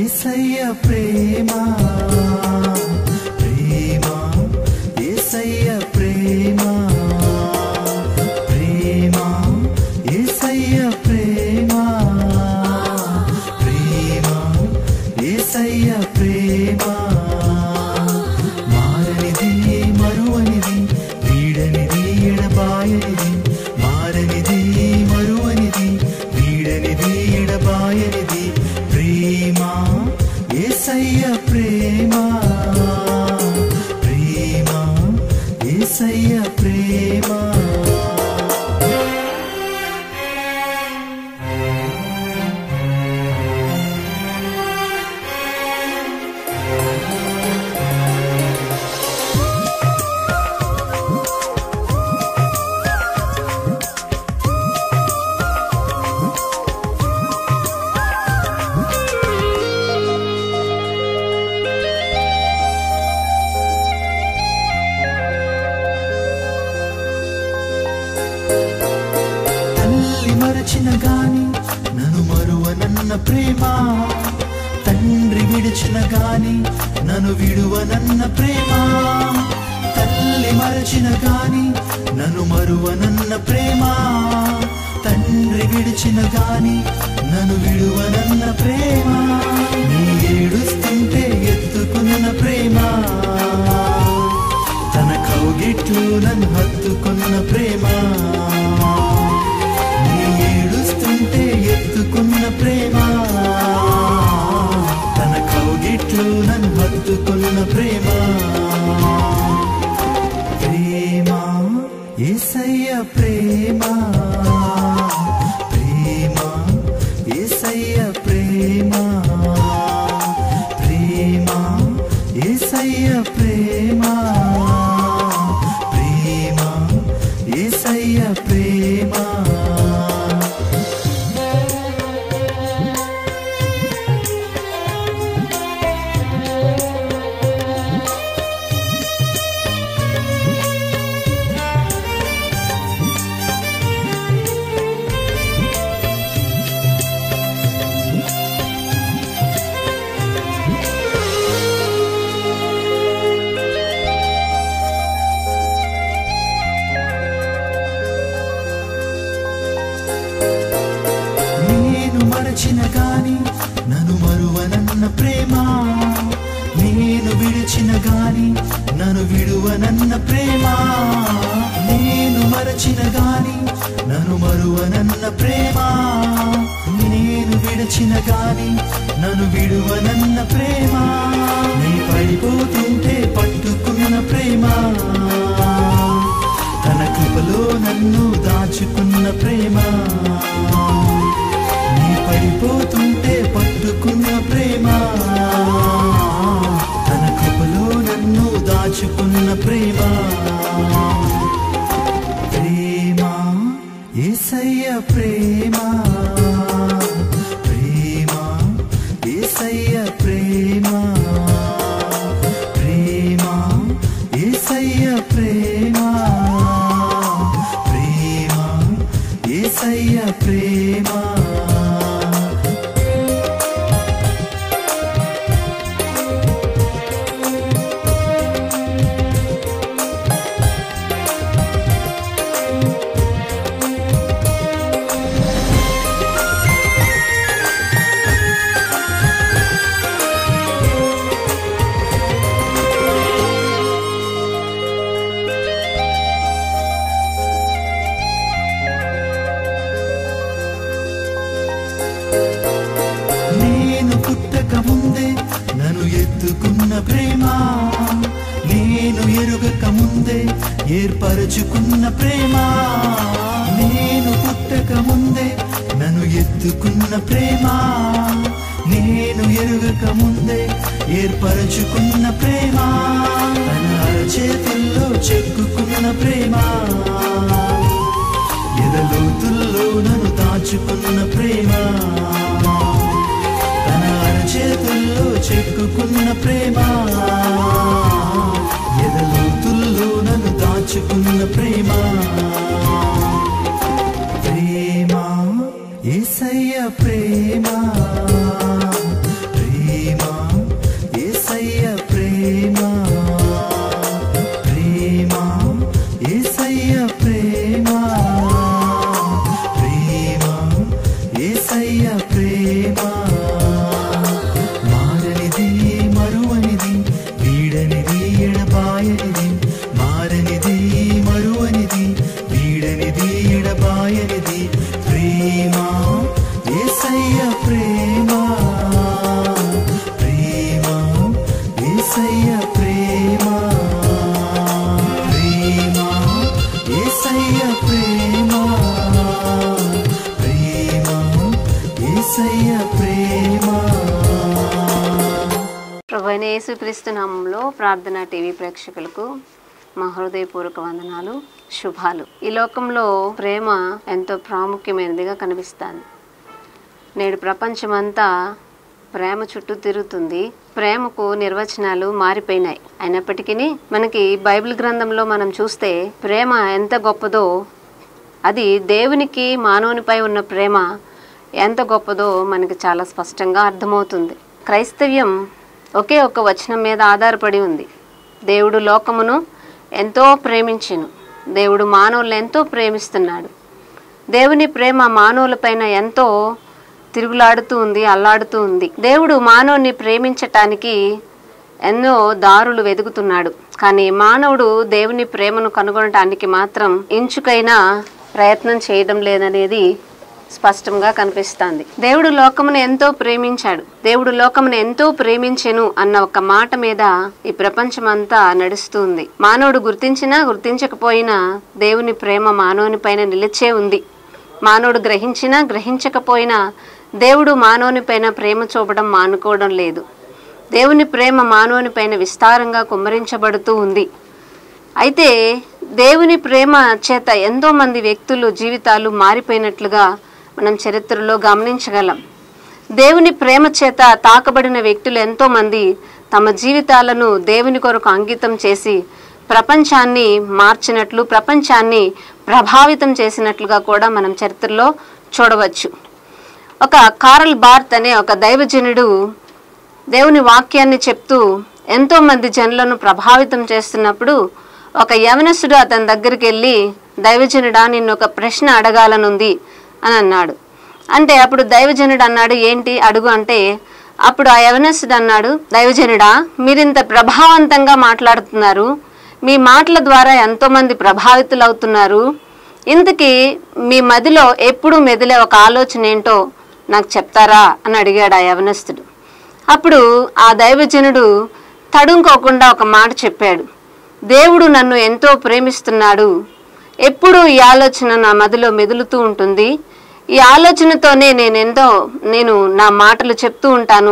ఏసయ్య ప్రేమ ప్రేమ ఏసయ్య ప్రేమ ప్రేమ ఏసయ్య ప్రేమ ప్రేమ ఏసయ్య ప్రేమ మారనిది మరువనిది వీడనిది ఎడబాయనిది మారనిది మరువనిది వీడనిది ఎడబాయనిది ప్రేమ ఏసయ్య ప్రేమ ప్రేమ ఏసయ్య ప్రేమ తల్లి మరచిన గాని నన్ను మరువనన్న ప్రేమ తండ్రి విడిచిన గాని నన్ను విడువనన్న ప్రేమ తల్లి మరచిన గాని నన్ను మరువనన్న ప్రేమ తండ్రి విడిచిన గాని నన్ను విడువనన్న ప్రేమ నీ ఏడుస్తుంటే ఎత్తుకున్న ప్రేమ తన కౌగిట్లు నన్ను హత్తుకున్న ప్రేమ నీ ఏడుస్తుంటే ఎత్తుకున్న ప్రేమ తన కౌగిట్లు నన్ను హత్తుకున్న ప్రేమ ప్రేమ ఏసయ్య ప్రేమ ప్రేమ ఏసయ్య ప్రేమ ప్రేమ ఏసయ్య ప్రేమ ప్రేమ ఏసయ్య ప్రేమ నేను మరచిన గాని నన్ను మరువనన్న ప్రేమ నేను విడిచిన గాని నన్ను విడువనన్న ప్రేమ నేను మరచిన గాని నన్ను మరువనన్న ప్రేమ నేను విడిచిన గాని నన్ను విడువనన్న ప్రేమ నీ పడిపోతుంటే పట్టుకున్న ప్రేమ తన కృపలో నన్ను దాచుకున్న ప్రేమ నీ పడిపోతుంటే పట్టుకున్న ప్రేమ తన కృపలో నన్ను దాచుకున్న ప్రేమ ప్రేమ ఏసయ్య ప్రేమ ప్రేమ ఏసయ్య ప్రేమ ప్రేమ ఏసయ్య ప్రేమ ప్రేమ ఏసయ్య ప్రేమ నేను పుట్టక ముందే నన్ను ఎత్తుకున్న ప్రేమ నేను ఎరుగక ముందే ఏర్పరచుకున్న ప్రేమ నేను పుట్టక ముందే నన్ను ఎత్తుకున్న ప్రేమ నేను ఎరుగక ముందే ఏర్పరచుకున్న ప్రేమ తన అరచేతుల్లో చెక్కుకున్న ప్రేమ ఎదలోతుల్లో నన్ను దాచుకున్న ప్రేమ తన అరచేతుల్లో చెక్కుకున్న ప్రేమ ఎదలోతుల్లో నన్ను దాచుకున్న ప్రేమ ప్రేమ ఏసయ్య ప్రేమ ప్రేమ ప్రభు అయిన యేసుక్రీస్తు నామంలో ప్రార్థన టీవీ ప్రేక్షకులకు మా హృదయపూర్వక వందనాలు శుభాలు ఈ లోకంలో ప్రేమ ఎంతో ప్రాముఖ్యమైనదిగా కనిపిస్తుంది నేడు ప్రపంచమంతా ప్రేమ చుట్టూ తిరుగుతుంది ప్రేమకు నిర్వచనాలు మారిపోయినాయి అయినప్పటికీ మనకి బైబిల్ గ్రంథంలో మనం చూస్తే ప్రేమ ఎంత గొప్పదో అది దేవునికి మానవునిపై ఉన్న ప్రేమ ఎంత గొప్పదో మనకి చాలా స్పష్టంగా అర్థమవుతుంది క్రైస్తవ్యం ఒకే ఒక్క వచనం మీద ఆధారపడి ఉంది దేవుడు లోకమును ఎంతో ప్రేమించెను దేవుడు మానవులను ఎంతో ప్రేమిస్తున్నాడు దేవుని ప్రేమ మానవులపైన ఎంతో తిరుగులాడుతూ ఉంది అల్లాడుతూ ఉంది దేవుడు మానవుని ప్రేమించటానికి ఎన్నో దారులు వెతుకుతున్నాడు కానీ మానవుడు దేవుని ప్రేమను కనుగొనటానికి మాత్రం ఇంచుకైనా ప్రయత్నం చేయడం లేదనేది స్పష్టంగా కనిపిస్తుంది దేవుడు లోకమును ఎంతో ప్రేమించాడు దేవుడు లోకమును ఎంతో ప్రేమించెను అన్న ఒక మాట మీద ఈ ప్రపంచమంతా నడుస్తుంది మానవుడు గుర్తించినా గుర్తించకపోయినా దేవుని ప్రేమ మానవుని పైన నిలిచే ఉంది మానవుడు గ్రహించినా గ్రహించకపోయినా దేవుడు మానవుని పైన ప్రేమ చూపడం మానుకోవడం లేదు దేవుని ప్రేమ మానవుని పైన విస్తారంగా కుమ్మరించబడుతూ ఉంది అయితే దేవుని ప్రేమ చేత ఎంతో మంది వ్యక్తులు జీవితాలు మారిపోయినట్లుగా మనం చరిత్రలో గమనించగలం దేవుని ప్రేమ చేత తాకబడిన వ్యక్తులు ఎంతో మంది తమ జీవితాలను దేవుని కొరకు అంకితం చేసి ప్రపంచాన్ని మార్చినట్లు ప్రపంచాన్ని ప్రభావితం చేసినట్లుగా కూడా మనం చరిత్రలో చూడవచ్చు ఒక కారల్ బార్త్ అనే ఒక దైవజనుడు దేవుని వాక్యాన్ని చెప్తూ ఎంతో మంది జనులను ప్రభావితం చేస్తున్నప్పుడు ఒక యవనస్తుడు అతని దగ్గరికి వెళ్ళి దైవజనుడా నిన్ను ఒక ప్రశ్న అడగాలనుంది అని అన్నాడు అంటే అప్పుడు దైవజనుడు అన్నాడు ఏంటి అడుగు అంటే అప్పుడు ఆ యవనస్తుడు అన్నాడు దైవజనుడా మీరింత ప్రభావవంతంగా మాట్లాడుతున్నారు మీ మాటల ద్వారా ఎంతోమంది ప్రభావితులవుతున్నారు ఇంతకీ మీ మదిలో ఎప్పుడు మెదిలే ఒక ఆలోచన ఏంటో నాకు చెప్తారా అని అడిగాడు ఆ యవనస్తుడు అప్పుడు ఆ దైవజనుడు తడుంకోకుండా ఒక మాట చెప్పాడు దేవుడు నన్ను ఎంతో ప్రేమిస్తున్నాడు ఎప్పుడూ ఈ ఆలోచన నా మదిలో మెదులుతూ ఉంటుంది ఈ ఆలోచనతోనే నేను ఎంతో నేను నా మాటలు చెప్తూ ఉంటాను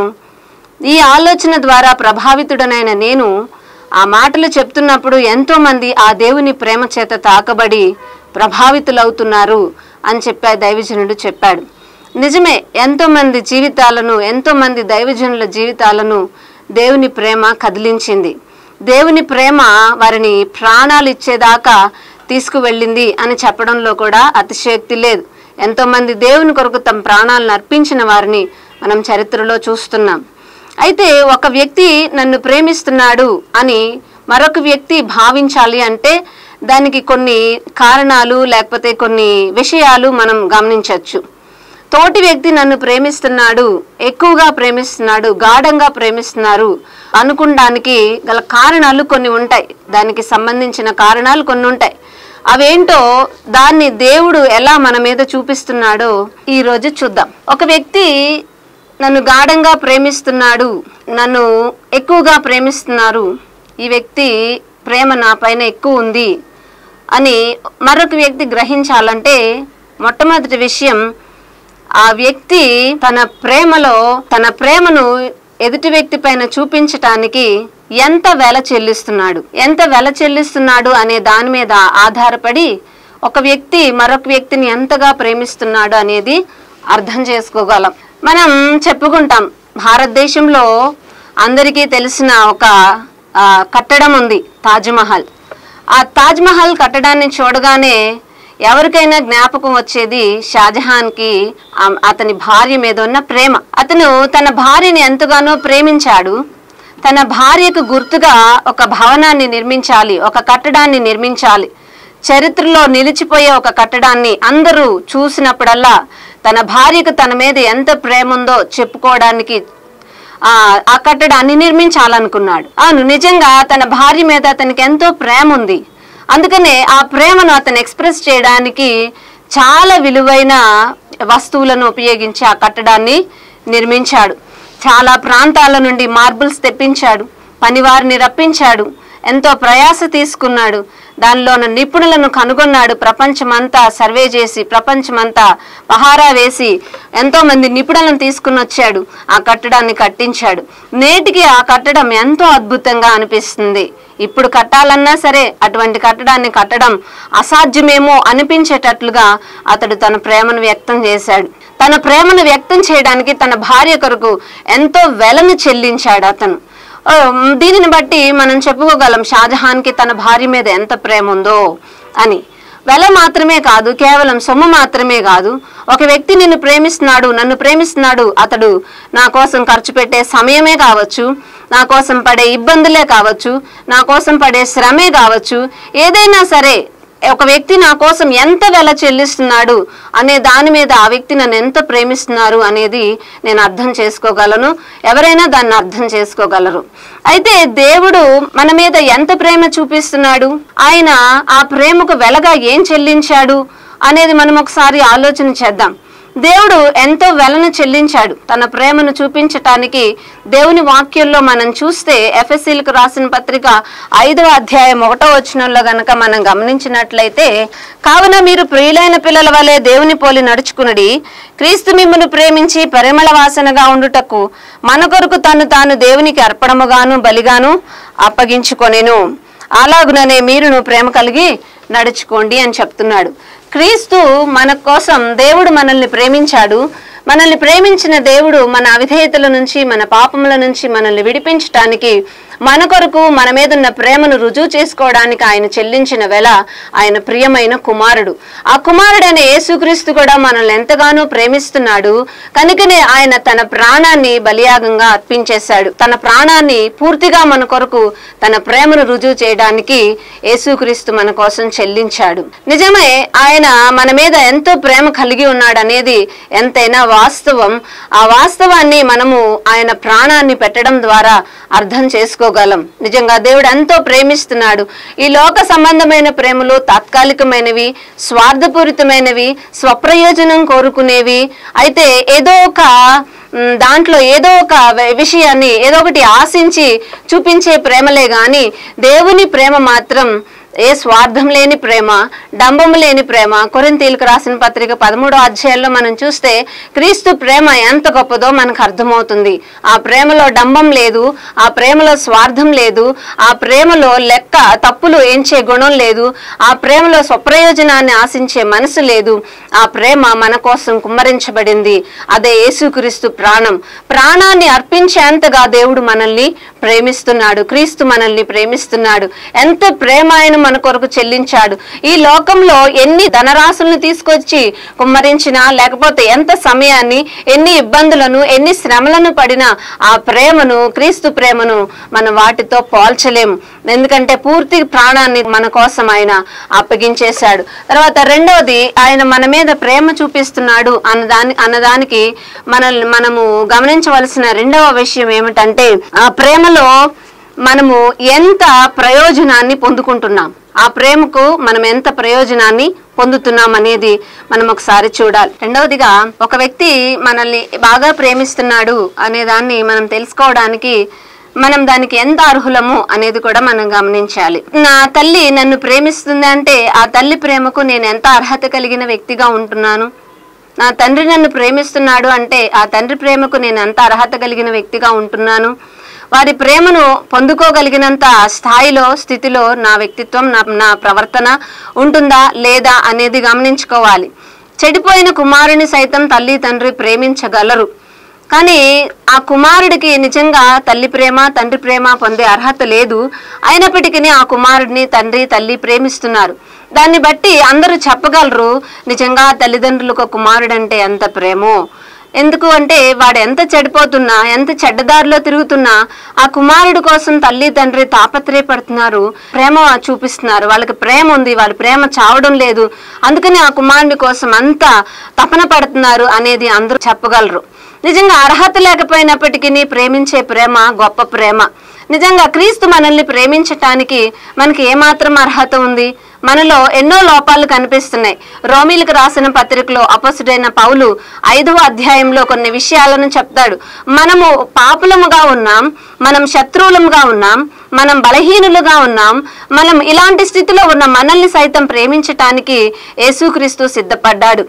ఈ ఆలోచన ద్వారా ప్రభావితుడనైన నేను ఆ మాటలు చెప్తున్నప్పుడు ఎంతో మంది ఆ దేవుని ప్రేమ చేత తాకబడి ప్రభావితులవుతున్నారు అని చెప్పి ఆ దైవజనుడు చెప్పాడు నిజమే ఎంతో మంది జీవితాలను ఎంతో మంది దైవజనుల జీవితాలను దేవుని ప్రేమ కదిలించింది దేవుని ప్రేమ వారిని ప్రాణాలు ఇచ్చేదాకా తీసుకువెళ్ళింది అని చెప్పడంలో కూడా అతిశయోక్తి లేదు ఎంతో మంది దేవుని కొరకు తమ ప్రాణాలను అర్పించిన వారిని మనం చరిత్రలో చూస్తున్నాం అయితే ఒక వ్యక్తి నన్ను ప్రేమిస్తున్నాడు అని మరొక వ్యక్తి భావించాలి అంటే దానికి కొన్ని కారణాలు లేకపోతే కొన్ని విషయాలు మనం గమనించవచ్చు తోటి వ్యక్తి నన్ను ప్రేమిస్తున్నాడు ఎక్కువగా ప్రేమిస్తున్నాడు గాఢంగా ప్రేమిస్తున్నారు అనుకోవడానికి గల కారణాలు కొన్ని ఉంటాయి దానికి సంబంధించిన కారణాలు కొన్ని ఉంటాయి అవేంటో దాన్ని దేవుడు ఎలా మన మీద చూపిస్తున్నాడో ఈ రోజు చూద్దాం ఒక వ్యక్తి నన్ను గాఢంగా ప్రేమిస్తున్నాడు నన్ను ఎక్కువగా ప్రేమిస్తున్నారు ఈ వ్యక్తి ప్రేమ నా పైన ఎక్కువ ఉంది అని మరొక వ్యక్తి గ్రహించాలంటే మొట్టమొదటి విషయం ఆ వ్యక్తి తన ప్రేమలో తన ప్రేమను ఎదుటి వ్యక్తి పైన చూపించటానికి ఎంత వెల చెల్లిస్తున్నాడు ఎంత వెల చెల్లిస్తున్నాడు అనే దాని మీద ఆధారపడి ఒక వ్యక్తి మరొక వ్యక్తిని ఎంతగా ప్రేమిస్తున్నాడు అనేది అర్థం చేసుకోగలం మనం చెప్పుకుంటాం భారతదేశంలో అందరికీ తెలిసిన ఒక ఆ, కట్టడం ఉంది తాజ్మహల్ ఆ తాజ్మహల్ కట్టడాన్ని చూడగానే ఎవరికైనా జ్ఞాపకం వచ్చేది షాజహాన్కి ఆ- అతని భార్య మీద ఉన్న ప్రేమ అతను తన భార్యని ఎంతగానో ప్రేమించాడు తన భార్యకు గుర్తుగా ఒక భవనాన్ని నిర్మించాలి ఒక కట్టడాన్ని నిర్మించాలి చరిత్రలో నిలిచిపోయే ఒక కట్టడాన్ని అందరూ చూసినప్పుడల్లా తన భార్యకు తన మీద ఎంత ప్రేమ ఉందో చెప్పుకోవడానికి ఆ ఆ కట్టడాన్ని నిర్మించాలనుకున్నాడు అవును నిజంగా తన భార్య మీద అతనికి ఎంతో ప్రేమ ఉంది అందుకనే ఆ ప్రేమను అతను ఎక్స్ప్రెస్ చేయడానికి చాలా విలువైన వస్తువులను ఉపయోగించి ఆ కట్టడాన్ని నిర్మించాడు చాలా ప్రాంతాల నుండి మార్బుల్స్ తెప్పించాడు పనివారిని రప్పించాడు ఎంతో ప్రయాస తీసుకున్నాడు దానిలోన నిపుణులను కనుగొన్నాడు ప్రపంచమంతా సర్వే చేసి ప్రపంచమంతా పహారా వేసి ఎంతో మంది నిపుణులను తీసుకుని వచ్చాడు ఆ కట్టడాన్ని కట్టించాడు నేటికి ఆ కట్టడం ఎంతో అద్భుతంగా అనిపిస్తుంది ఇప్పుడు కట్టాలన్నా సరే అటువంటి కట్టడాన్ని కట్టడం అసాధ్యమేమో అనిపించేటట్లుగా అతడు తన ప్రేమను వ్యక్తం చేశాడు తన ప్రేమను వ్యక్తం చేయడానికి తన భార్య కొరకు ఎంతో వెలను చెల్లించాడు అతను ఆ, దీనిని బట్టి మనం చెప్పుకోగలం షాజహాన్కి తన భార్య మీద ఎంత ప్రేమ ఉందో అని వెల మాత్రమే కాదు కేవలం సొమ్ము మాత్రమే కాదు ఒక వ్యక్తి నిన్ను ప్రేమిస్తున్నాడు నన్ను ప్రేమిస్తున్నాడు అతడు నా కోసం ఖర్చు పెట్టే సమయమే కావచ్చు నా కోసం పడే ఇబ్బందులే కావచ్చు నా కోసం పడే శ్రమే కావచ్చు ఏదైనా సరే ఒక వ్యక్తి నా కోసం ఎంత వెల చెల్లిస్తున్నాడు అనే దాని మీద ఆ వ్యక్తి నన్ను ఎంత ప్రేమిస్తున్నారు అనేది నేను అర్థం చేసుకోగలను ఎవరైనా దాన్ని అర్థం చేసుకోగలరు అయితే దేవుడు మన మీద ఎంత ప్రేమ చూపిస్తున్నాడు ఆయన ఆ ప్రేమకు వెలగా ఏం చెల్లించాడు అనేది మనం ఒకసారి ఆలోచన చేద్దాం దేవుడు ఎంతో వెలను చెల్లించాడు తన ప్రేమను చూపించటానికి దేవుని వాక్యంలో మనం చూస్తే ఎఫ్ఎస్సీలకు రాసిన పత్రిక ఐదవ అధ్యాయం ఒకటో వచనంలో గనక మనం గమనించినట్లయితే కావున మీరు ప్రియులైన పిల్లల వలె దేవుని పోలి నడుచుకునడి క్రీస్తు మిమ్మల్ని ప్రేమించి పరిమళ వాసనగా ఉండుటకు మన కొరకు తను తాను దేవునికి అర్పణముగాను బలిగాను అప్పగించుకొనెను అలాగుననే మీరును ప్రేమ కలిగి నడుచుకోండి అని చెప్తున్నాడు క్రీస్తు మన కోసం దేవుడు మనల్ని ప్రేమించాడు మనల్ని ప్రేమించిన దేవుడు మన అవిధేయతల నుంచి మన పాపముల నుంచి మనల్ని విడిపించటానికి మన కొరకు మన మీద ఉన్న ప్రేమను రుజువు చేసుకోవడానికి ఆయన చెల్లించిన వెల ఆయన ప్రియమైన కుమారుడు ఆ కుమారుడైన యేసుక్రీస్తు కూడా మనల్ని ఎంతగానో ప్రేమిస్తున్నాడు కనుకనే ఆయన తన ప్రాణాన్ని బలియాగంగా అర్పించేశాడు తన ప్రాణాన్ని పూర్తిగా మన కొరకు తన ప్రేమను రుజువు చేయడానికి యేసుక్రీస్తు మన కోసం చెల్లించాడు నిజమే ఆయన మన మీద ఎంతో ప్రేమ కలిగి ఉన్నాడు అనేది ఎంతైనా వాస్తవం ఆ వాస్తవాన్ని మనము ఆయన ప్రాణాన్ని పెట్టడం ద్వారా అర్థం చేసుకోగలం నిజంగా దేవుడు ఎంతో ప్రేమిస్తున్నాడు ఈ లోక సంబంధమైన ప్రేమలు తాత్కాలికమైనవి స్వార్థపూరితమైనవి స్వప్రయోజనం కోరుకునేవి అయితే ఏదో ఒక మ్, దాంట్లో ఏదో ఒక వ- విషయాన్ని ఏదో ఒకటి ఆశించి చూపించే ప్రేమలే గాని దేవుని ప్రేమ మాత్రం ఏ స్వార్థం లేని ప్రేమ డంబం లేని ప్రేమ కొరింతీలకు రాసిన పత్రిక పదమూడో అధ్యాయంలో మనం చూస్తే క్రీస్తు ప్రేమ ఎంత గొప్పదో మనకు అర్థమవుతుంది ఆ ప్రేమలో డంబం లేదు ఆ ప్రేమలో స్వార్థం లేదు ఆ ప్రేమలో లెక్క తప్పులు ఎంచే గుణం లేదు ఆ ప్రేమలో స్వప్రయోజనాన్ని ఆశించే మనసు లేదు ఆ ప్రేమ మన కోసం కుమ్మరించబడింది అదే యేసుక్రీస్తు ప్రాణం ప్రాణాన్ని అర్పించేంతగా దేవుడు మనల్ని ప్రేమిస్తున్నాడు క్రీస్తు మనల్ని ప్రేమిస్తున్నాడు ఎంత ప్రేమ ఆయన మన కొరకు చెల్లించాడు ఈ లోకంలో ఎన్ని ధనరాశులను తీసుకొచ్చి కుమ్మరించినా లేకపోతే ఎంత సమయాన్ని ఎన్ని ఇబ్బందులను ఎన్ని శ్రమలను పడినా ఆ ప్రేమను క్రీస్తు ప్రేమను మనం వాటితో పోల్చలేము ఎందుకంటే పూర్తి ప్రాణాన్ని మన కోసం ఆయన అప్పగించేశాడు తర్వాత రెండవది ఆయన మన మీద ప్రేమ చూపిస్తున్నాడు అన్నదాని అన్నదానికి మనల్ని మనము గమనించవలసిన రెండవ విషయం ఏమిటంటే ఆ ప్రేమలో మనము ఎంత ప్రయోజనాన్ని పొందుకుంటున్నాం ఆ ప్రేమకు మనం ఎంత ప్రయోజనాన్ని పొందుతున్నాం అనేది మనం ఒకసారి చూడాలి రెండవదిగా ఒక వ్యక్తి మనల్ని బాగా ప్రేమిస్తున్నాడు అనే దాన్ని మనం తెలుసుకోవడానికి మనం దానికి ఎంత అర్హులము అనేది కూడా మనం గమనించాలి నా తల్లి నన్ను ప్రేమిస్తుంది అంటే ఆ తల్లి ప్రేమకు నేను ఎంత అర్హత కలిగిన వ్యక్తిగా ఉంటున్నాను నా తండ్రి నన్ను ప్రేమిస్తున్నాడు అంటే ఆ తండ్రి ప్రేమకు నేను ఎంత అర్హత కలిగిన వ్యక్తిగా ఉంటున్నాను వారి ప్రేమను పొందుకోగలిగినంత స్థాయిలో స్థితిలో నా వ్యక్తిత్వం నా నా ప్రవర్తన ఉంటుందా లేదా అనేది గమనించుకోవాలి చెడిపోయిన కుమారుని సైతం తల్లి తండ్రి ప్రేమించగలరు కానీ ఆ కుమారుడికి నిజంగా తల్లి ప్రేమ తండ్రి ప్రేమ పొందే అర్హత లేదు అయినప్పటికీ ఆ కుమారుడిని తండ్రి తల్లి ప్రేమిస్తున్నారు దాన్ని బట్టి అందరూ చెప్పగలరు నిజంగా తల్లిదండ్రులకు ఒక కుమారుడంటే ఎంత ప్రేమో ఎందుకు అంటే వాడు ఎంత చెడిపోతున్నా ఎంత చెడ్డదారిలో తిరుగుతున్నా ఆ కుమారుడు కోసం తల్లి తండ్రి తాపత్రయపడుతున్నారు ప్రేమ చూపిస్తున్నారు వాళ్ళకి ప్రేమ ఉంది వాళ్ళ ప్రేమ చావడం లేదు అందుకని ఆ కుమారుడి కోసం అంతా తపన పడుతున్నారు అనేది అందరూ చెప్పగలరు నిజంగా అర్హత లేకపోయినప్పటికీ ప్రేమించే ప్రేమ గొప్ప ప్రేమ నిజంగా క్రీస్తు మనల్ని ప్రేమించటానికి మనకి ఏమాత్రం అర్హత ఉంది మనలో ఎన్నో లోపాలు కనిపిస్తున్నాయి రోమిలకు రాసిన పత్రికలో అపసుడైన పౌలు ఐదవ అధ్యాయంలో కొన్ని విషయాలను చెప్తాడు మనము పాపులముగా ఉన్నాం మనం శత్రువులముగా ఉన్నాం మనం బలహీనులుగా ఉన్నాం మనం ఇలాంటి స్థితిలో ఉన్న మనల్ని సైతం ప్రేమించటానికి యేసుక్రీస్తు సిద్ధపడ్డాడు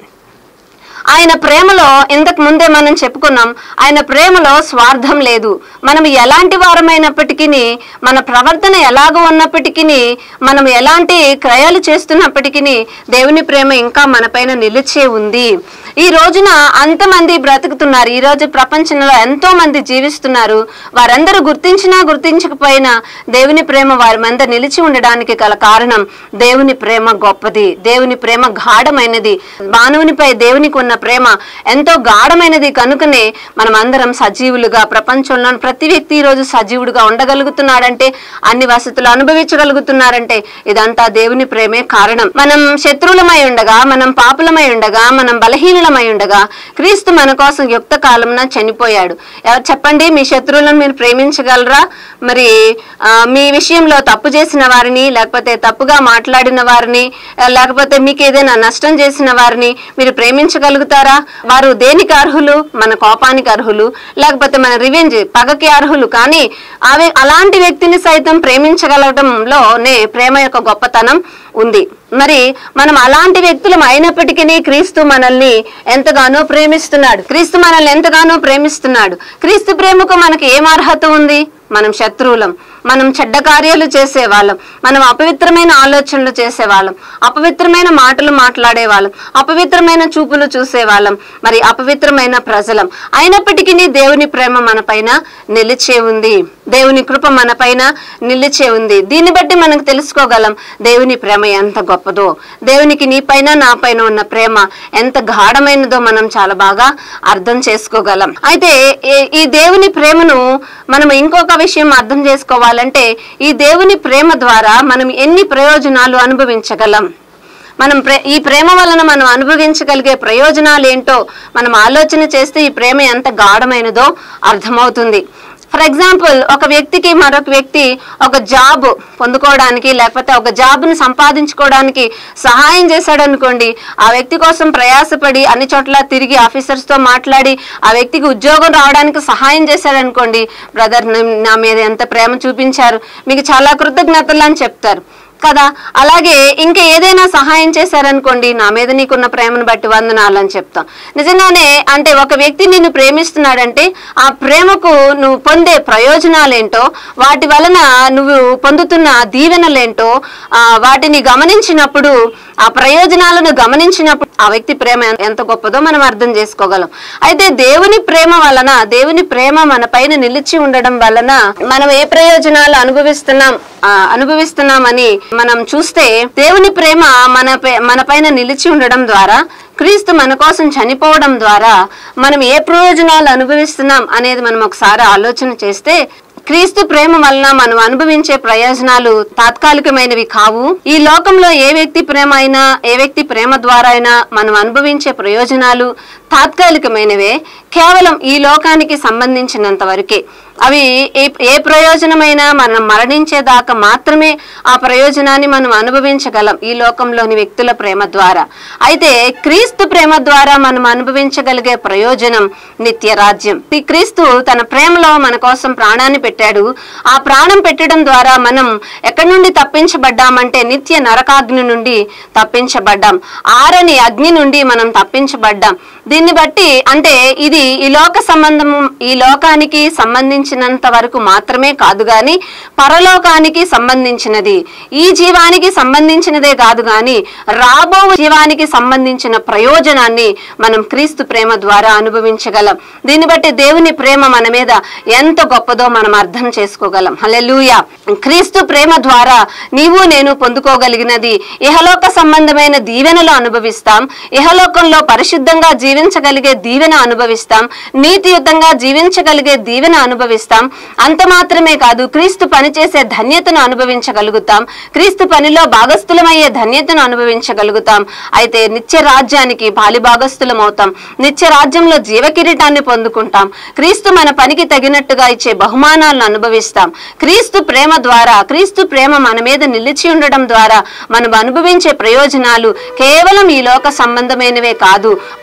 ఆయన ప్రేమలో ఇంతకు ముందే మనం చెప్పుకున్నాం ఆయన ప్రేమలో స్వార్థం లేదు మనం ఎలాంటి వారమైనప్పటికీ మన ప్రవర్తన ఎలాగ ఉన్నప్పటికీ మనం ఎలాంటి క్రయాలు చేస్తున్నప్పటికీ దేవుని ప్రేమ ఇంకా మనపైన నిలిచే ఉంది ఈ రోజున అంతమంది బ్రతుకుతున్నారు ఈ రోజు ప్రపంచంలో ఎంతో మంది జీవిస్తున్నారు వారందరూ గుర్తించినా గుర్తించకపోయినా దేవుని ప్రేమ వారి మంద నిలిచి ఉండడానికి గల కారణం దేవుని ప్రేమ గొప్పది దేవుని ప్రేమ గాఢమైనది మానవునిపై దేవునికి ఉన్న ప్రేమ ఎంతో గాఢమైనది కనుకనే మనం అందరం సజీవులుగా ప్రపంచంలో ప్రతి వ్యక్తి ఈ రోజు సజీవుడుగా ఉండగలుగుతున్నాడంటే అన్ని వసతులు అనుభవించగలుగుతున్నారంటే ఇదంతా దేవుని ప్రేమే కారణం మనం శత్రువులమై ఉండగా మనం పాపులమై ఉండగా మనం బలహీనులమై ఉండగా క్రీస్తు మన కోసం యుక్త కాలంన చనిపోయాడు ఎవరు చెప్పండి మీ శత్రువులను మీరు ప్రేమించగలరా మరి ఆ, మీ విషయంలో తప్పు చేసిన వారిని లేకపోతే తప్పుగా మాట్లాడిన వారిని ఆ, లేకపోతే మీకు ఏదైనా నష్టం చేసిన వారిని మీరు ప్రేమించగలుగుతారా వారు దేనికి అర్హులు మన కోపానికి అర్హులు లేకపోతే మన రివెంజ్ పగకి అర్హులు కానీ అవి అలాంటి వ్యక్తిని సైతం ప్రేమించగలగడంలోనే ప్రేమ యొక్క గొప్పతనం ఉంది మరి మనం అలాంటి వ్యక్తులం అయినప్పటికీ క్రీస్తు మనల్ని ఎంతగానో ప్రేమిస్తున్నాడు క్రీస్తు మనల్ని ఎంతగానో ప్రేమిస్తున్నాడు క్రీస్తు ప్రేమకు మనకి ఏం అర్హత ఉంది మనం శత్రువులం మనం చెడ్డ కార్యాలు చేసేవాళ్ళం మనం అపవిత్రమైన ఆలోచనలు చేసేవాళ్ళం అపవిత్రమైన మాటలు మాట్లాడేవాళ్ళం అపవిత్రమైన చూపులు చూసేవాళ్ళం మరి అపవిత్రమైన ప్రజలం అయినప్పటికీ దేవుని ప్రేమ మన పైన నిలిచే ఉంది దేవుని కృప మన పైన నిలిచే ఉంది దీన్ని బట్టి మనకు తెలుసుకోగలం దేవుని ప్రేమ ఎంత గొప్పదో దేవునికి నీ పైన నా పైన ఉన్న ప్రేమ ఎంత గాఢమైనదో మనం చాలా బాగా అర్థం చేసుకోగలం అయితే ఈ- ఈ దేవుని ప్రేమను మనం ఇంకొక విషయం అర్థం చేసుకోవాలంటే ఈ దేవుని ప్రేమ ద్వారా మనం ఎన్ని ప్రయోజనాలు అనుభవించగలం మనం ప్రే ఈ ప్రేమ వలన మనం అనుభవించగలిగే ప్రయోజనాలు ఏంటో మనం ఆలోచన చేస్తే ఈ ప్రేమ ఎంత గాఢమైనదో అర్థమవుతుంది ఫర్ ఎగ్జాంపుల్ ఒక వ్యక్తికి మరొక వ్యక్తి ఒక జాబ్ పొందుకోవడానికి లేకపోతే ఒక జాబ్ను సంపాదించుకోవడానికి సహాయం చేశాడు అనుకోండి ఆ వ్యక్తి కోసం ప్రయాసపడి అన్ని చోట్ల తిరిగి ఆఫీసర్స్తో మాట్లాడి ఆ వ్యక్తికి ఉద్యోగం రావడానికి సహాయం చేశాడు అనుకోండి బ్రదర్ నా మీద ఎంత ప్రేమ చూపించారు మీకు చాలా కృతజ్ఞతలు అని చెప్తారు కదా అలాగే ఇంకా ఏదైనా సహాయం చేశారనుకోండి నా మీద నీకున్న ప్రేమను బట్టి వందనాలు అని చెప్తాం నిజంగానే అంటే ఒక వ్యక్తి నిన్ను ప్రేమిస్తున్నాడంటే ఆ ప్రేమకు నువ్వు పొందే ప్రయోజనాలేంటో వాటి వలన నువ్వు పొందుతున్న దీవెనలేంటో ఆ, వాటిని గమనించినప్పుడు ఆ ప్రయోజనాలను గమనించినప్పుడు ఆ వ్యక్తి ప్రేమ ఎన్- ఎంత గొప్పదో మనం అర్థం చేసుకోగలం అయితే దేవుని ప్రేమ వలన దేవుని ప్రేమ మన పైన నిలిచి ఉండడం వలన మనం ఏ ప్రయోజనాలు అనుభవిస్తున్నాం ఆ, అనుభవిస్తున్నామని మనం చూస్తే దేవుని ప్రేమ మన పై- మన పైన నిలిచి ఉండడం ద్వారా క్రీస్తు మన కోసం చనిపోవడం ద్వారా మనం ఏ ప్రయోజనాలు అనుభవిస్తున్నాం అనేది మనం ఒకసారి ఆలోచన చేస్తే క్రీస్తు ప్రేమ వలన మనం అనుభవించే ప్రయోజనాలు తాత్కాలికమైనవి కావు ఈ లోకంలో ఏ వ్యక్తి ప్రేమ అయినా ఏ వ్యక్తి ప్రేమ ద్వారా అయినా మనం అనుభవించే ప్రయోజనాలు తాత్కాలికమైనవే కేవలం ఈ లోకానికి సంబంధించినంత వరకే అవి ఏ- ఏ ప్రయోజనమైనా మనం మరణించేదాకా మాత్రమే ఆ ప్రయోజనాన్ని మనం అనుభవించగలం ఈ లోకంలోని వ్యక్తుల ప్రేమ ద్వారా అయితే క్రీస్తు ప్రేమ ద్వారా మనం అనుభవించగలిగే ప్రయోజనం నిత్య రాజ్యం ఈ క్రీస్తు తన ప్రేమలో మన కోసం ప్రాణాన్ని పెట్టాడు ఆ ప్రాణం పెట్టడం ద్వారా మనం ఎక్కడి నుండి తప్పించబడ్డామంటే నిత్య నరకాగ్ని నుండి తప్పించబడ్డాం ఆరని అగ్ని నుండి మనం తప్పించబడ్డాం దీన్ని బట్టి అంటే ఇది ఈ లోక సంబంధం ఈ లోకానికి సంబంధించినంత వరకు మాత్రమే కాదు గాని పరలోకానికి సంబంధించినది ఈ జీవానికి సంబంధించినదే కాదు గాని రాబో జీవానికి సంబంధించిన ప్రయోజనాన్ని మనం క్రీస్తు ప్రేమ ద్వారా అనుభవించగలం దీన్ని బట్టి దేవుని ప్రేమ మన మీద ఎంత గొప్పదో మనం అర్థం చేసుకోగలం హల్లెలూయా క్రీస్తు ప్రేమ ద్వారా నీవు నేను పొందుకోగలిగినది ఇహలోక సంబంధమైన దీవెనలు అనుభవిస్తాం ఇహలోకంలో పరిశుద్ధంగా జీవించగలిగే దీవెన అనుభవిస్తాం నీతియుతంగా జీవించగలిగే దీవెన అనుభవిస్తాం అంత మాత్రమే కాదు క్రీస్తు పనిచేసే ధన్యతను అనుభవించగలుగుతాం క్రీస్తు పనిలో భాగస్థులమయ్యే ధన్యతను అనుభవించగలుగుతాం అయితే నిత్య రాజ్యానికి పాలి భాగస్థులం అవుతాం నిత్య రాజ్యంలో జీవ కిరీటాన్ని పొందుకుంటాం క్రీస్తు మన పనికి తగినట్టుగా ఇచ్చే బహుమానాలను అనుభవిస్తాం క్రీస్తు ప్రేమ ద్వారా క్రీస్తు ప్రేమ మన మీద నిలిచి ఉండడం ద్వారా మనం అనుభవించే ప్రయోజనాలు కేవలం ఈ లోక సంబంధమైనవే కాదు పరలోక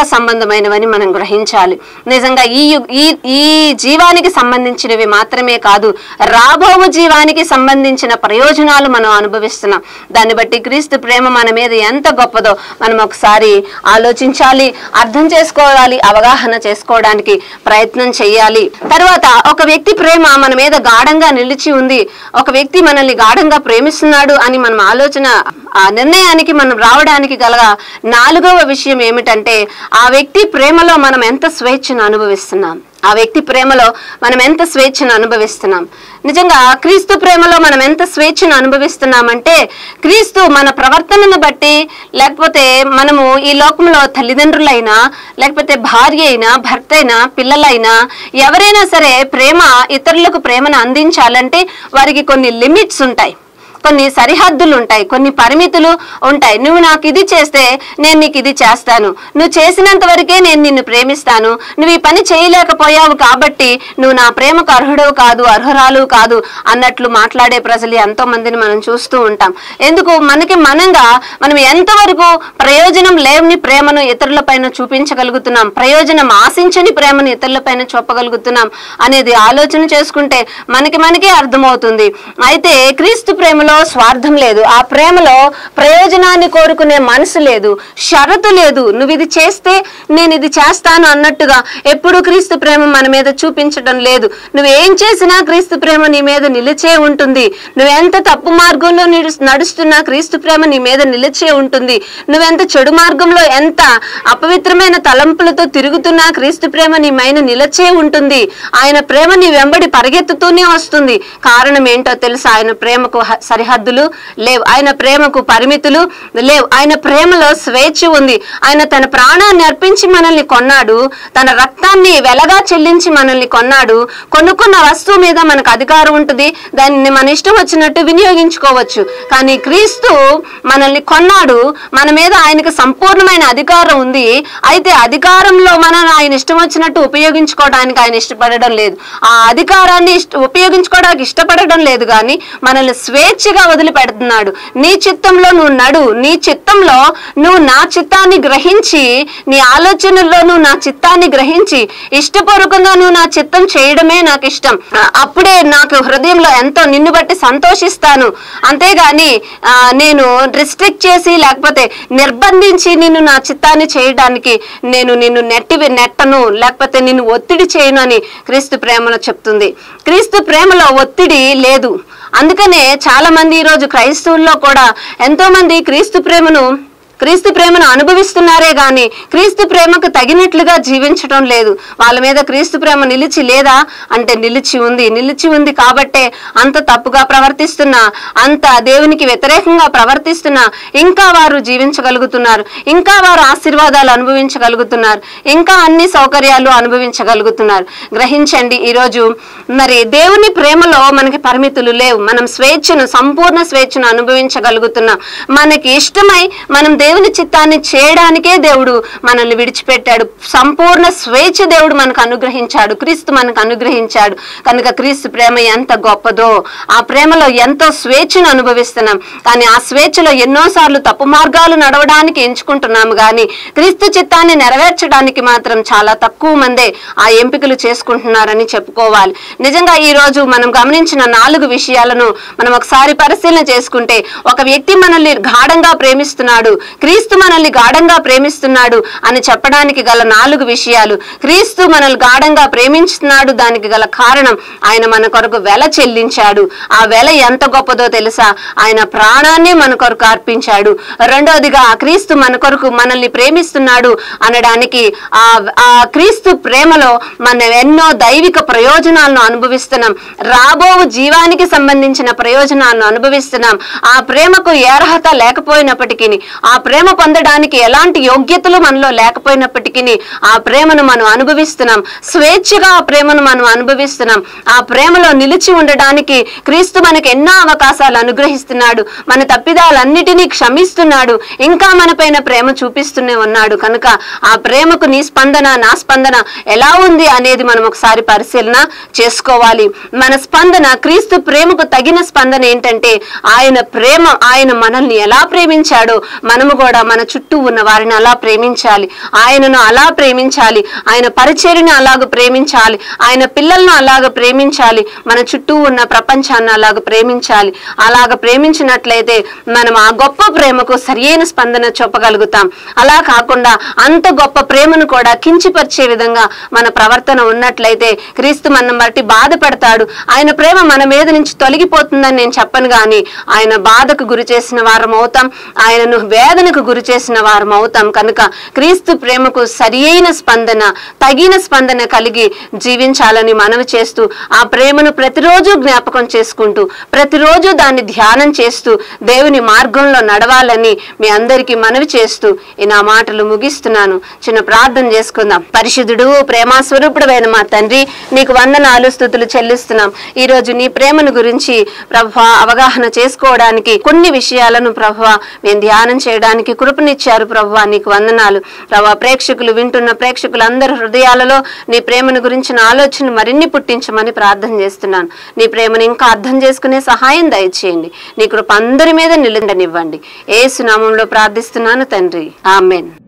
పరలోక సంబంధమైనవని మనం గ్రహించాలి నిజంగా ఈ యు- ఈ ఈ జీవానికి సంబంధించినవి మాత్రమే కాదు రాబోవు జీవానికి సంబంధించిన ప్రయోజనాలు మనం అనుభవిస్తున్నాం దాన్ని బట్టి క్రీస్తు ప్రేమ మన మీద ఎంత గొప్పదో మనం ఒకసారి ఆలోచించాలి అర్థం చేసుకోవాలి అవగాహన చేసుకోవడానికి ప్రయత్నం చేయాలి తర్వాత ఒక వ్యక్తి ప్రేమ మన మీద గాఢంగా నిలిచి ఉంది ఒక వ్యక్తి మనల్ని గాఢంగా ప్రేమిస్తున్నాడు అని మనం ఆలోచన ఆ నిర్ణయానికి మనం రావడానికి గల నాలుగవ విషయం ఏమిటంటే ఆ వ్యక్తి ప్రేమలో మనం ఎంత స్వేచ్ఛను అనుభవిస్తున్నాం ఆ వ్యక్తి ప్రేమలో మనం ఎంత స్వేచ్ఛను అనుభవిస్తున్నాం నిజంగా క్రీస్తు ప్రేమలో మనం ఎంత స్వేచ్ఛను అనుభవిస్తున్నామంటే క్రీస్తు మన ప్రవర్తనను బట్టి లేకపోతే మనము ఈ లోకంలో తల్లిదండ్రులైనా లేకపోతే భార్య అయినా భర్త అయినా పిల్లలైనా ఎవరైనా సరే ప్రేమ ఇతరులకు ప్రేమను అందించాలంటే వారికి కొన్ని లిమిట్స్ ఉంటాయి కొన్ని సరిహద్దులు ఉంటాయి కొన్ని పరిమితులు ఉంటాయి నువ్వు నాకు ఇది చేస్తే నేను నీకు ఇది చేస్తాను నువ్వు చేసినంత వరకే నేను నిన్ను ప్రేమిస్తాను నువ్వు ఈ పని చేయలేకపోయావు కాబట్టి నువ్వు నా ప్రేమకు అర్హుడవు కాదు అర్హురాలు కాదు అన్నట్లు మాట్లాడే ప్రజలు ఎంతో మందిని మనం చూస్తూ ఉంటాం ఎందుకు మనకి మనంగా మనం ఎంతవరకు ప్రయోజనం లేని ప్రేమను ఇతరులపైన చూపించగలుగుతున్నాం ప్రయోజనం ఆశించని ప్రేమను ఇతరులపైన చూపగలుగుతున్నాం అనేది ఆలోచన చేసుకుంటే మనకి మనకే అర్థమవుతుంది అయితే క్రీస్తు ప్రేమలో స్వార్థం లేదు ఆ ప్రేమలో ప్రయోజనాన్ని కోరుకునే మనసు లేదు షరతు లేదు నువ్వు ఇది చేస్తే నేను ఇది చేస్తాను అన్నట్టుగా ఎప్పుడు క్రీస్తు ప్రేమ మన మీద చూపించడం లేదు నువ్వు ఏం చేసినా క్రీస్తు ప్రేమ నీ మీద నిలిచే ఉంటుంది నువ్వెంత తప్పు మార్గంలో నిడు- నడుస్తున్నా క్రీస్తు ప్రేమ నీ మీద నిలిచే ఉంటుంది నువ్వెంత చెడు మార్గంలో ఎంత అపవిత్రమైన తలంపులతో తిరుగుతున్నా క్రీస్తు ప్రేమ నీ మైన నిలచే ఉంటుంది ఆయన ప్రేమ నీ వెంబడి పరిగెత్తుతూనే వస్తుంది కారణం ఏంటో తెలుసా ఆయన ప్రేమకు హ- సరిహద్దులు లేవు ఆయన ప్రేమకు పరిమితులు లేవు ఆయన ప్రేమలో స్వేచ్ఛ ఉంది ఆయన తన ప్రాణాన్ని అర్పించి మనల్ని కొన్నాడు తన రక్తాన్ని వెలగా చెల్లించి మనల్ని కొన్నాడు కొనుక్కున్న వస్తువు మీద మనకు అధికారం ఉంటుంది దాన్ని మన ఇష్టం వచ్చినట్టు వినియోగించుకోవచ్చు కానీ క్రీస్తు మనల్ని కొన్నాడు మన మీద ఆయనకు సంపూర్ణమైన అధికారం ఉంది అయితే అధికారంలో మనం ఆయన ఇష్టం వచ్చినట్టు ఉపయోగించుకోవడానికి ఆయన ఇష్టపడడం లేదు ఆ అధికారాన్ని ఇష్ట ఉపయోగించుకోవడానికి ఇష్టపడడం లేదు కానీ మనల్ని స్వేచ్ఛగా వదిలిపెడుతున్నాడు నీ చిత్తంలో నువ్వు నడు నీ చిత్తంలో నువ్వు నా చిత్తాన్ని గ్రహించి నీ ఆలోచనల్లో నువ్వు నా చిత్తాన్ని గ్రహించి ఇష్టపూర్వకంగా నువ్వు నా చిత్తం చేయడమే నాకు ఇష్టం ఆ, అప్పుడే నాకు హృదయంలో ఎంతో నిన్ను బట్టి సంతోషిస్తాను అంతేగాని ఆ, నేను రిస్ట్రిక్ట్ చేసి లేకపోతే నిర్బంధించి నిన్ను నా చిత్తాన్ని చేయడానికి నేను నిన్ను నెట్టి నెట్టను లేకపోతే నిన్ను ఒత్తిడి చేయను అని క్రీస్తు ప్రేమలో చెప్తుంది క్రీస్తు ప్రేమలో ఒత్తిడి లేదు అందుకనే చాలా మంది ఈరోజు క్రైస్తవుల్లో కూడా ఎంతో మంది క్రీస్తు ప్రేమను క్రీస్తు ప్రేమను అనుభవిస్తున్నారే గాని క్రీస్తు ప్రేమకు తగినట్లుగా జీవించడం లేదు వాళ్ళ మీద క్రీస్తు ప్రేమ నిలిచి లేదా అంటే నిలిచి ఉంది నిలిచి ఉంది కాబట్టే అంత తప్పుగా ప్రవర్తిస్తున్నా అంత దేవునికి వ్యతిరేకంగా ప్రవర్తిస్తున్నా ఇంకా వారు జీవించగలుగుతున్నారు ఇంకా వారు ఆశీర్వాదాలు అనుభవించగలుగుతున్నారు ఇంకా అన్ని సౌకర్యాలు అనుభవించగలుగుతున్నారు గ్రహించండి ఈరోజు మరి దేవుని ప్రేమలో మనకి పరిమితులు లేవు మనం స్వేచ్ఛను సంపూర్ణ స్వేచ్ఛను అనుభవించగలుగుతున్నాం మనకి ఇష్టమై మనం దేవుని చిత్తాన్ని చేయడానికే దేవుడు మనల్ని విడిచిపెట్టాడు సంపూర్ణ స్వేచ్ఛ దేవుడు మనకు అనుగ్రహించాడు క్రీస్తు మనకు అనుగ్రహించాడు కనుక క్రీస్తు ప్రేమ ఎంత గొప్పదో ఆ ప్రేమలో ఎంతో స్వేచ్ఛను అనుభవిస్తున్నాం కానీ ఆ స్వేచ్ఛలో ఎన్నోసార్లు తప్పు మార్గాలు నడవడానికి ఎంచుకుంటున్నాము కానీ క్రీస్తు చిత్తాన్ని నెరవేర్చడానికి మాత్రం చాలా తక్కువ మందే ఆ ఎంపికలు చేసుకుంటున్నారని చెప్పుకోవాలి నిజంగా ఈ రోజు మనం గమనించిన నాలుగు విషయాలను మనం ఒకసారి పరిశీలన చేసుకుంటే ఒక వ్యక్తి మనల్ని గాఢంగా ప్రేమిస్తున్నాడు క్రీస్తు మనల్ని గాఢంగా ప్రేమిస్తున్నాడు అని చెప్పడానికి గల నాలుగు విషయాలు క్రీస్తు మనల్ని గాఢంగా ప్రేమించుతున్నాడు దానికి గల కారణం ఆయన మన కొరకు వెల చెల్లించాడు ఆ వెల ఎంత గొప్పదో తెలుసా ఆయన ప్రాణాన్ని మన కొరకు అర్పించాడు రెండోదిగా ఆ క్రీస్తు మన కొరకు మనల్ని ప్రేమిస్తున్నాడు అనడానికి ఆ ఆ క్రీస్తు ప్రేమలో మనం ఎన్నో దైవిక ప్రయోజనాలను అనుభవిస్తున్నాం రాబో జీవానికి సంబంధించిన ప్రయోజనాలను అనుభవిస్తున్నాం ఆ ప్రేమకు ఏ అర్హత లేకపోయినప్పటికీ ఆ ప్రేమ పొందడానికి ఎలాంటి యోగ్యతలు మనలో లేకపోయినప్పటికీ ఆ ప్రేమను మనం అనుభవిస్తున్నాం స్వేచ్ఛగా ఆ ప్రేమను మనం అనుభవిస్తున్నాం ఆ ప్రేమలో నిలిచి ఉండడానికి క్రీస్తు మనకు ఎన్నో అవకాశాలు అనుగ్రహిస్తున్నాడు మన తప్పిదాలన్నిటినీ క్షమిస్తున్నాడు ఇంకా మనపైన ప్రేమ చూపిస్తూనే ఉన్నాడు కనుక ఆ ప్రేమకు నీ స్పందన నా స్పందన ఎలా ఉంది అనేది మనం ఒకసారి పరిశీలన చేసుకోవాలి మన స్పందన క్రీస్తు ప్రేమకు తగిన స్పందన ఏంటంటే ఆయన ప్రేమ ఆయన మనల్ని ఎలా ప్రేమించాడో మనము మనము కూడా మన చుట్టూ ఉన్న వారిని అలా ప్రేమించాలి ఆయనను అలా ప్రేమించాలి ఆయన పరిచర్ని అలాగ ప్రేమించాలి ఆయన పిల్లలను అలాగ ప్రేమించాలి మన చుట్టూ ఉన్న ప్రపంచాన్ని అలాగ ప్రేమించాలి అలాగ ప్రేమించినట్లయితే మనం ఆ గొప్ప ప్రేమకు సరియైన స్పందన చూపగలుగుతాం అలా కాకుండా అంత గొప్ప ప్రేమను కూడా కించిపరిచే విధంగా మన ప్రవర్తన ఉన్నట్లయితే క్రీస్తు మనం బట్టి బాధపడతాడు ఆయన ప్రేమ మన మీద నుంచి తొలగిపోతుందని నేను చెప్పను గాని ఆయన బాధకు గురి చేసిన వారం అవుతాం ఆయనను వేదనకు గురి చేసిన వారం అవుతాం కనుక క్రీస్తు ప్రేమకు సరియైన స్పందన తగిన స్పందన కలిగి జీవించాలని మనవి చేస్తూ ఆ ప్రేమను ప్రతిరోజు జ్ఞాపకం చేసుకుంటూ ప్రతిరోజు దాన్ని ధ్యానం చేస్తూ దేవుని మార్గంలో నడవాలని మీ అందరికీ మనవి చేస్తూ ఈ నా మాటలు ముగిస్తున్నాను చిన్న ప్రార్థన చేసుకుందాం పరిశుద్ధుడు ప్రేమాస్వరూపుడమైన మా తండ్రి నీకు వందనాలు స్థుతులు చెల్లిస్తున్నాం ఈ రోజు నీ ప్రేమను గురించి ప్రభు అవగాహన చేసుకోవడానికి కొన్ని విషయాలను ప్రభు మేము ధ్యానం చేయడానికి కృపనిచ్చారు ప్రభు నీకు వందనాలు ప్రభు ప్రేక్షకులు వింటున్న ప్రేక్షకులందరి హృదయాలలో నీ ప్రేమను గురించిన ఆలోచన మరిన్ని పుట్టించమని ప్రార్థన చేస్తున్నాను నీ ప్రేమను ఇంకా అర్థం చేసుకునే సహాయం దయచేయండి నీ కృప అందరి మీద నిలదనివ్వండి ఏ సునామంలో ప్రార్థిస్తున్నాను తండ్రి ఆమెన్